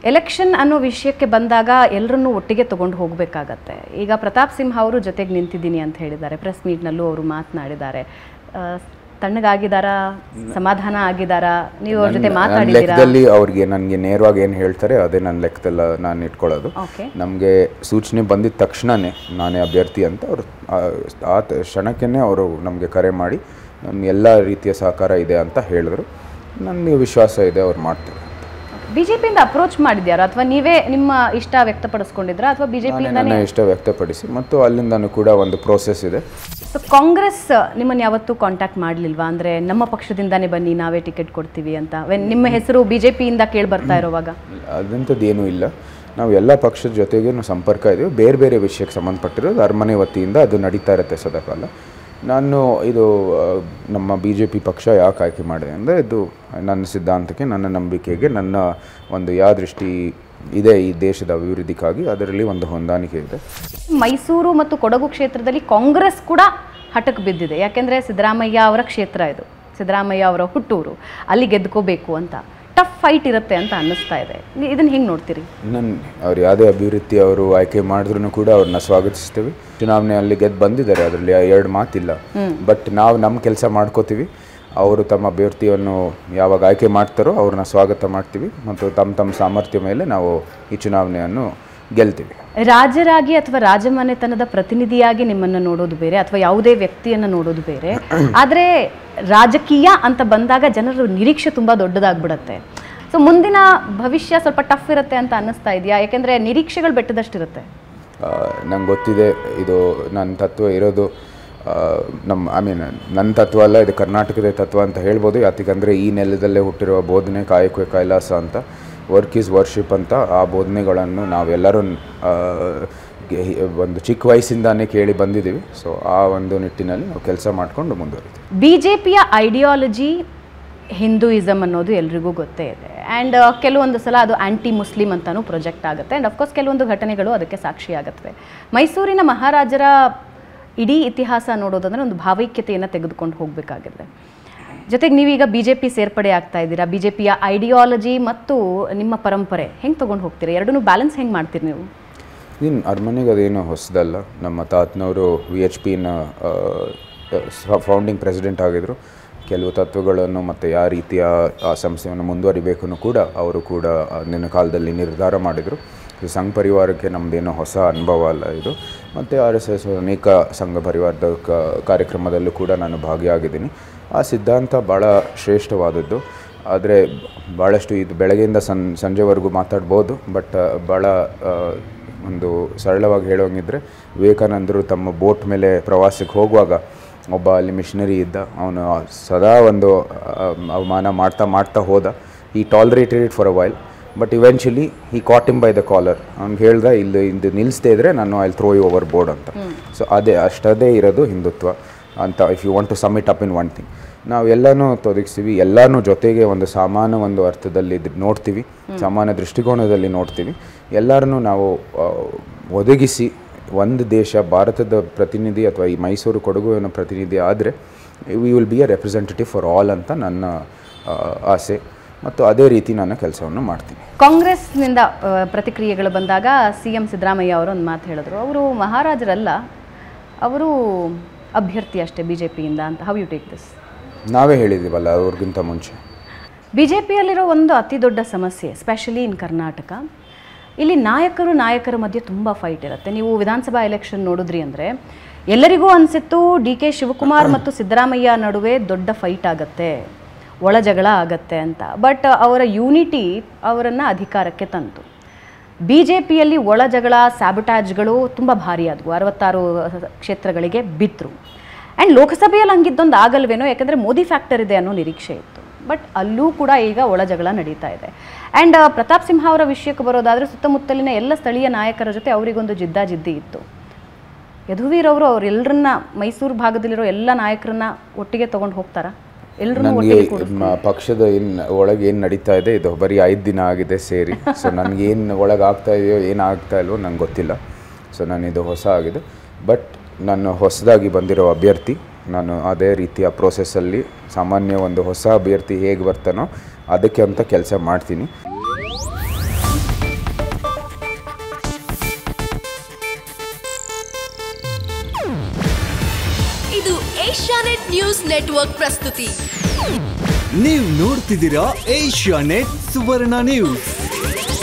election ಅನ್ನೋ ವಿಷಯಕ್ಕೆ ಬಂದಾಗ ಎಲ್ಲರನ್ನೂ ಒಟ್ಟಿಗೆ ತಗೊಂಡು ಹೋಗಬೇಕಾಗತ್ತೆ ಈಗ ಪ್ರತಾಪ್ ಸಿಂಹ ಅವರು ಜೊತೆಗೆ ನಿಂತಿದ್ದೀನಿ ಅಂತ ಹೇಳಿದ್ದಾರೆ ಪ್ರೆಸ್ ಮೀಟ್ನಲ್ಲೂ ಅವರು ಮಾತನಾಡಿದ್ದಾರೆ ಆ, ತಣ್ಣಗಾಗಿದ್ದಾರಾ ಸಮಾಧಾನ ಆಗಿದ್ದಾರಾ ನೀವು ಅವ್ರ ಜೊತೆ ನನ್ನ ಮಾತಾಡಿದ್ದೀರಾ ಲೆಕ್ಕದಲ್ಲಿ ಅವ್ರಿಗೆ ನನಗೆ ನೇರವಾಗಿ ಏನು ಹೇಳ್ತಾರೆ ಅದೇ ನನ್ನ ಲೆಕ್ಕದಲ್ಲ ನಾನು ಇಟ್ಕೊಳ್ಳೋದು ಓಕೆ ನಮಗೆ ಸೂಚನೆ ಬಂದಿದ ತಕ್ಷಣವೇ ನಾನೇ ಅಭ್ಯರ್ಥಿ ಅಂತ ಅವರು ಆ ತ- ಕ್ಷಣಕ್ಕೇ ಅವರು ನಮಗೆ ಕರೆ ಮಾಡಿ ನಮ್ಮ ಎಲ್ಲ ರೀತಿಯ ಸಹಕಾರ ಇದೆ ಅಂತ ಹೇಳಿದ್ರು ನನಗೆ ವಿಶ್ವಾಸ ಇದೆ ಅವ್ರು ಮಾಡ್ತಾರೆ ಬಿಜೆಪಿಯಿಂದ ಅಪ್ರೋಚ್ ಮಾಡಿದ್ಯಾರ ಅಥವಾ ನೀವೇ ನಿಮ್ಮ ಇಷ್ಟ ವ್ಯಕ್ತಪಡಿಸ್ಕೊಂಡಿದ್ರಾ ಅಥವಾ ನಾನೇ ಬಿಜೆಪಿಯಿಂದ ನನ್ನ ಇಷ್ಟ ವ್ಯಕ್ತಪಡಿಸಿ ಮತ್ತು ಅಲ್ಲಿಂದನೂ ಕೂಡ ಒಂದು ಪ್ರೋಸೆಸ್ ಇದೆ ಸೊ ಕಾಂಗ್ರೆಸ್ ನಿಮ್ಮನ್ನು ಯಾವತ್ತೂ ಕಾಂಟ್ಯಾಕ್ಟ್ ಮಾಡಲಿಲ್ವಾ ಅಂದರೆ ನಮ್ಮ ಪಕ್ಷದಿಂದಾನೇ ಬನ್ನಿ ನಾವೇ ಟಿಕೆಟ್ ಕೊಡ್ತೀವಿ ಅಂತ ವೆನ್ ನಿಮ್ಮ ಹೆಸರು ಬಿ ಜೆ ಪಿಯಿಂದ ಕೇಳಿ ಬರ್ತಾ ಇರೋವಾಗ ಅದಂಥದ್ದು ಏನೂ ಇಲ್ಲ ನಾವು ಎಲ್ಲ ಪಕ್ಷದ ಜೊತೆಗೆ ಸಂಪರ್ಕ ಇದ್ದೀವಿ ಬೇರೆ ಬೇರೆ ವಿಷಯಕ್ಕೆ ಸಂಬಂಧಪಟ್ಟಿರೋದು ಅರಮನೆ ವತಿಯಿಂದ ಅದು ನಡೀತಾ ಇರುತ್ತೆ ಸದಾಕಾಲ ನಾನು ಇದು ಆ, ನಮ್ಮ ಬಿ ಜೆ ಪಿ ಪಕ್ಷ ಯಾಕೆ ಆಯ್ಕೆ ಮಾಡಿದೆ ಅಂದರೆ ಇದು ನನ್ನ ಸಿದ್ಧಾಂತಕ್ಕೆ ನನ್ನ ನಂಬಿಕೆಗೆ ನನ್ನ ಒಂದು ಯಾವ ದೃಷ್ಟಿ ಇದೆ ಈ ದೇಶದ ಅಭಿವೃದ್ಧಿಗಾಗಿ ಅದರಲ್ಲಿ ಒಂದು ಹೊಂದಾಣಿಕೆ ಇದೆ ಮೈಸೂರು ಮತ್ತು ಕೊಡಗು ಕ್ಷೇತ್ರದಲ್ಲಿ ಕಾಂಗ್ರೆಸ್ ಕೂಡ ಹಠಕ್ಕೆ ಬಿದ್ದಿದೆ ಯಾಕೆಂದರೆ ಸಿದ್ದರಾಮಯ್ಯ ಅವರ ಕ್ಷೇತ್ರ ಇದು ಸಿದ್ದರಾಮಯ್ಯ ಅವರ ಹುಟ್ಟೂರು ಅಲ್ಲಿ ಗೆದ್ಕೋಬೇಕು ಅಂತ ಟಫ್ ಫೈಟ್ ಇರುತ್ತೆ ಅಂತ ಅನ್ನಿಸ್ತಾ ಇದೆ ನೀ- ಇದನ್ನ ಹೆಂಗೆ ನೋಡ್ತೀರಿ ನನ್ನ ಅವ್ರು ಯಾವುದೇ ಅಭಿವೃದ್ಧಿ ಅವರು ಆಯ್ಕೆ ಮಾಡಿದ್ರು ಕೂಡ ಅವ್ರನ್ನ ಸ್ವಾಗತಿಸ್ತೀವಿ ಚುನಾವಣೆಯಲ್ಲಿ ಗೆದ್ದು ಬಂದಿದ್ದಾರೆ ಅದರಲ್ಲಿ ಎರಡು ಮಾತಿಲ್ಲ ಬಟ್ ನಾವು ನಮ್ಮ ಕೆಲಸ ಮಾಡ್ಕೋತೀವಿ ಅವರು ತಮ್ಮ ಅಭ್ಯರ್ಥಿಯನ್ನು ಯಾವಾಗ ಆಯ್ಕೆ ಮಾಡ್ತಾರೋ ಅವ್ರನ್ನ ಸ್ವಾಗತ ಮಾಡ್ತೀವಿ ಮತ್ತು ತಮ್ಮ ತಮ್ಮ ಸಾಮರ್ಥ್ಯ ಮೇಲೆ ನಾವು ಈ ಚುನಾವಣೆಯನ್ನು ಗೆಲ್ತೀವಿ ರಾಜರಾಗಿ ಅಥವಾ ರಾಜಮನೆತನದ ಪ್ರತಿನಿಧಿಯಾಗಿ ನಿಮ್ಮನ್ನು ನೋಡೋದು ಬೇರೆ ಅಥವಾ ಯಾವುದೇ ವ್ಯಕ್ತಿಯನ್ನು ನೋಡೋದು ಬೇರೆ ಆದರೆ ರಾಜಕೀಯ ಅಂತ ಬಂದಾಗ ಜನರ ನಿರೀಕ್ಷೆ ತುಂಬ ದೊಡ್ಡದಾಗ್ಬಿಡತ್ತೆ ಸೊ ಮುಂದಿನ ಭವಿಷ್ಯ ಸ್ವಲ್ಪ ಟಫ್ ಇರುತ್ತೆ ಅಂತ ಅನ್ನಿಸ್ತಾ ಇದೆಯಾ ಯಾಕೆಂದರೆ ನಿರೀಕ್ಷೆಗಳು ಬೆಟ್ಟದಷ್ಟಿರುತ್ತೆ ನಂಗೆ ಗೊತ್ತಿದೆ ಇದು ನನ್ನ ತತ್ವ ಇರೋದು ಆ, ನಮ್ಮ ಐ ಮೀನ್ ನನ್ನ ತತ್ವ ಅಲ್ಲ ಇದು ಕರ್ನಾಟಕದ ತತ್ವ ಅಂತ ಹೇಳ್ಬೋದು ಯಾತಿಗಂದರೆ ಈ ನೆಲದಲ್ಲೇ ಹುಟ್ಟಿರುವ ಬೋಧನೆ ಕಾಯಕವೇ ಕೈಲಾಸ ಅಂತ ವರ್ಕ್ ಈಸ್ ವರ್ಷಿಪ್ ಅಂತ ಆ ಬೋಧನೆಗಳನ್ನು ನಾವೆಲ್ಲರೂ ಆ, ಗೆ- ಒಂದು ಚಿಕ್ಕ ವಯಸ್ಸಿಂದಾನೇ ಕೇಳಿ ಬಂದಿದ್ದೀವಿ ಸೊ ಆ ಒಂದು ನಿಟ್ಟಿನಲ್ಲಿ ನಾವು ಕೆಲಸ ಮಾಡಿಕೊಂಡು ಮುಂದುವರಿತೀವಿ ಬಿ ಜೆ ಪಿಯ ಐಡಿಯಾಲಜಿ ಹಿಂದೂಯಿಸಮ್ ಅನ್ನೋದು ಎಲ್ರಿಗೂ ಗೊತ್ತೇ ಇದೆ ಆ್ಯಂಡ್ ಕೆಲವೊಂದು ಸಲ ಅದು ಆ್ಯಂಟಿ ಮುಸ್ಲಿಂ ಅಂತಲೂ ಪ್ರೊಜೆಕ್ಟ್ ಆಗುತ್ತೆ ಆ್ಯಂಡ್ ಅಫ್ಕೋರ್ಸ್ ಕೆಲವೊಂದು ಘಟನೆಗಳು ಅದಕ್ಕೆ ಸಾಕ್ಷಿಯಾಗುತ್ತವೆ ಮೈಸೂರಿನ ಮಹಾರಾಜರ ಇಡೀ ಇತಿಹಾಸ ನೋಡೋದಂದ್ರೆ ಒಂದು ಭಾವೈಕ್ಯತೆಯನ್ನು ತೆಗೆದುಕೊಂಡು ಹೋಗಬೇಕಾಗಿದೆ ಜೊತೆಗೆ ನೀವೀಗ ಬಿ ಜೆ ಪಿ ಸೇರ್ಪಡೆ ಆಗ್ತಾ ಇದ್ದೀರಾ ಬಿ ಜೆ ಪಿಯ ಐಡಿಯಾಲಜಿ ಮತ್ತು ನಿಮ್ಮ ಪರಂಪರೆ ಹೆಂಗೆ ತೊಗೊಂಡು ಹೋಗ್ತೀರಾ ಎರಡನ್ನೂ ಬ್ಯಾಲೆನ್ಸ್ ಹೆಂಗೆ ಮಾಡ್ತೀರಿ ನೀವು ಇನ್ನು ಅರಮನೆಗೆ ಅದೇನು ಹೊಸದಲ್ಲ ನಮ್ಮ ತಾತನವರು ವಿ ಎಚ್ ಪಿನ ಫೌಂಡಿಂಗ್ ಪ್ರೆಸಿಡೆಂಟ್ ಆಗಿದ್ದರು ಕೆಲವು ತತ್ವಗಳನ್ನು ಮತ್ತು ಯಾವ ರೀತಿಯ ಆ ಸಂಸ್ಥೆಯನ್ನು ಮುಂದುವರಿಬೇಕು ಕೂಡ ಅವರು ಕೂಡ ಅಂದಿನ ಕಾಲದಲ್ಲಿ ನಿರ್ಧಾರ ಮಾಡಿದರು ಈ ಸಂಘ ಪರಿವಾರಕ್ಕೆ ನಮ್ಮದೇನೋ ಹೊಸ ಅನುಭವ ಅಲ್ಲ ಇದು ಮತ್ತು ಆರ್ ಎಸ್ ಎಸ್ ಅನೇಕ ಸಂಘ ಪರಿವಾರದ ಕ ಕಾರ್ಯಕ್ರಮದಲ್ಲೂ ಕೂಡ ನಾನು ಭಾಗಿಯಾಗಿದ್ದೀನಿ ಆ ಸಿದ್ಧಾಂತ ಭಾಳ ಶ್ರೇಷ್ಠವಾದದ್ದು ಆದರೆ ಭಾಳಷ್ಟು ಇದು ಬೆಳಗ್ಗೆಯಿಂದ ಸನ್ ಸಂಜೆವರೆಗೂ ಮಾತಾಡ್ಬೋದು ಬಟ್ ಭಾಳ ಆ, ಒಂದು ಸರಳವಾಗಿ ಹೇಳೋಂಗಿದ್ರೆ ವಿವೇಕಾನಂದರು ತಮ್ಮ ಬೋಟ್ ಮೇಲೆ ಪ್ರವಾಸಕ್ಕೆ ಹೋಗುವಾಗ ಒಬ್ಬ ಅಲ್ಲಿ ಮಿಷನರಿ ಇದ್ದ ಅವನು ಸದಾ ಒಂದು ಆ, ಅವಮಾನ ಮಾಡ್ತಾ ಮಾಡ್ತಾ ಹೋದ ಈ tolerated it for a while but eventually he caught him by the collar ಅವ್ನಿಗೆ ಹೇಳ್ದ ಇಲ್ಲಿ ಇದು ನಿಲ್ಲಿಸದೇ ಇದ್ರೆ ನಾನು I throw you overboard ಅಂತ ಸೊ ಅದೇ ಅಷ್ಟದೇ ಇರೋದು ಹಿಂದುತ್ವ ಅಂತ if you want to submit up in one thing ನಾವು ಎಲ್ಲನೂ ತೊದಗಿಸ್ತೀವಿ ಎಲ್ಲನೂ ಜೊತೆಗೆ ಒಂದು ಸಮಾನ ಒಂದು ಅರ್ಥದಲ್ಲಿ ಇದ್- ನೋಡ್ತೀವಿ ಸಮಾನ ದೃಷ್ಟಿಕೋನದಲ್ಲಿ ನೋಡ್ತೀವಿ ಎಲ್ಲರನ್ನೂ ನಾವು ಆ, ಒದಗಿಸಿ ಒಂದು ದೇಶ ಭಾರತದ ಪ್ರತಿನಿಧಿ ಅಥವಾ ಈ ಮೈಸೂರು ಕೊಡಗುವಿನ ಪ್ರತಿನಿಧಿ ಆದರೆ we will be a representative for all ಅಂತ ನನ್ನ ಆ, ಆಸೆ ಮತ್ತು ಅದೇ ರೀತಿ ನನ್ನ ಕೆಲಸವನ್ನು ಮಾಡ್ತೀನಿ ಕಾಂಗ್ರೆಸ್ನಿಂದ ಆ, ಪ್ರತಿಕ್ರಿಯೆಗಳು ಬಂದಾಗ ಸಿ ಎಂ ಸಿದ್ದರಾಮಯ್ಯ ಅವರು ಒಂದು ಮಾತು ಹೇಳಿದ್ರು ಅವರು ಮಹಾರಾಜರಲ್ಲ ಅವರು ಅಭ್ಯರ್ಥಿ ಅಷ್ಟೇ ಬಿ ಜೆ ಪಿಯಿಂದ ಅಂತ ಹೌ ಯು ಟೇಕ್ ದಿಸ್ ನಾವೇ ಹೇಳಿದ್ದೀವಲ್ಲ ಅವ್ರಿಗಿಂತ ಮುಂಚೆ ಬಿ ಜೆ ಪಿಯಲ್ಲಿರೋ ಒಂದು ಅತಿ ದೊಡ್ಡ ಸಮಸ್ಯೆ ಸ್ಪೆಷಲಿ ಇನ್ ಕರ್ನಾಟಕ ಇಲ್ಲಿ ನಾಯಕರು ನಾಯಕರ ಮಧ್ಯೆ ತುಂಬ ಫೈಟ್ ಇರುತ್ತೆ ನೀವು ವಿಧಾನಸಭಾ ಎಲೆಕ್ಷನ್ ನೋಡಿದ್ರಿ ಅಂದರೆ ಎಲ್ಲರಿಗೂ ಅನಿಸಿತ್ತು ಡಿ ಕೆ ಶಿವಕುಮಾರ್ ಮತ್ತು ಸಿದ್ದರಾಮಯ್ಯ ನಡುವೆ ದೊಡ್ಡ ಫೈಟ್ ಆಗತ್ತೆ ಒಳ ಜಗಳ ಆಗತ್ತೆ ಅಂತ ಬಟ್ ಅವರ ಯೂನಿಟಿ ಅವರನ್ನು ಅಧಿಕಾರಕ್ಕೆ ತಂತು ಬಿ ಜೆ ಪಿಯಲ್ಲಿ ಒಳ ಜಗಳ ಸ್ಯಾಬಟಾಜ್ಗಳು ತುಂಬ ಭಾರಿ ಆದವು ಅರವತ್ತಾರು ಕ್ಷೇತ್ರಗಳಿಗೆ ಬಿತ್ತರು ಆ್ಯಂಡ್ ಲೋಕಸಭೆಯಲ್ಲಿ ಹಂಗಿದ್ದೊಂದು ಆಗಲ್ವೇನೋ ಯಾಕಂದರೆ ಮೋದಿ ಫ್ಯಾಕ್ಟರ್ ಇದೆ ಅನ್ನೋ ನಿರೀಕ್ಷೆ ಇತ್ತು ಬಟ್ ಅಲ್ಲೂ ಕೂಡ ಈಗ ಒಳ ಜಗಳ ನಡೀತಾ ಇದೆ ಆ್ಯಂಡ್ ಪ್ರತಾಪ್ ಸಿಂಹ ಅವರ ವಿಷಯಕ್ಕೆ ಬರೋದಾದರೆ ಸುತ್ತಮುತ್ತಲಿನ ಎಲ್ಲ ಸ್ಥಳೀಯ ನಾಯಕರ ಜೊತೆ ಅವರಿಗೊಂದು ಜಿದ್ದಾಜಿದ್ದಿ ಇತ್ತು ಯದುವೀರ್ ಅವರು ಅವರೆಲ್ಲರನ್ನ ಮೈಸೂರು ಭಾಗದಲ್ಲಿರೋ ಎಲ್ಲ ನಾಯಕರನ್ನ ಒಟ್ಟಿಗೆ ತೊಗೊಂಡು ಹೋಗ್ತಾರಾ ಎಲ್ಲರನ್ನೂ ನನಗೆ ಒಟ್ಟಿಗೆ ಮ- ಪಕ್ಷದ ಏನು ಒಳಗೆ ಏನು ನಡೀತಾ ಇದೆ ಇದು ಬರೀ ಐದು ದಿನ ಆಗಿದೆ ಸೇರಿ ಸೊ ನನಗೇನು ಒಳಗೆ ಆಗ್ತಾ ಇದೆಯೋ ಏನು ಆಗ್ತಾ ಇಲ್ವೋ ನಂಗೆ ಗೊತ್ತಿಲ್ಲ ಸೊ ನಾನು ಇದು ಹೊಸ ಆಗಿದೆ ಬಟ್ ನಾನು ಹೊಸದಾಗಿ ಬಂದಿರೋ ಅಭ್ಯರ್ಥಿ ನಾನು ಅದೇ ರೀತಿಯ ಪ್ರೋಸೆಸ್ಸಲ್ಲಿ ಸಾಮಾನ್ಯ ಒಂದು ಹೊಸ ಅಭ್ಯರ್ಥಿ ಹೇಗೆ ಬರ್ತಾನೋ ಅದಕ್ಕೆ ಅಂತ ಕೆಲಸ ಮಾಡ್ತೀನಿ ಇದು ಏಷ್ಯಾನೆಟ್ ನ್ಯೂಸ್ ನೆಟ್ವರ್ಕ್ ಪ್ರಸ್ತುತಿ ನೀವು ನೋಡ್ತಿದ್ದೀರಾ ಏಷ್ಯಾ ನೆಟ್ ಸುವರ್ಣ ನ್ಯೂಸ್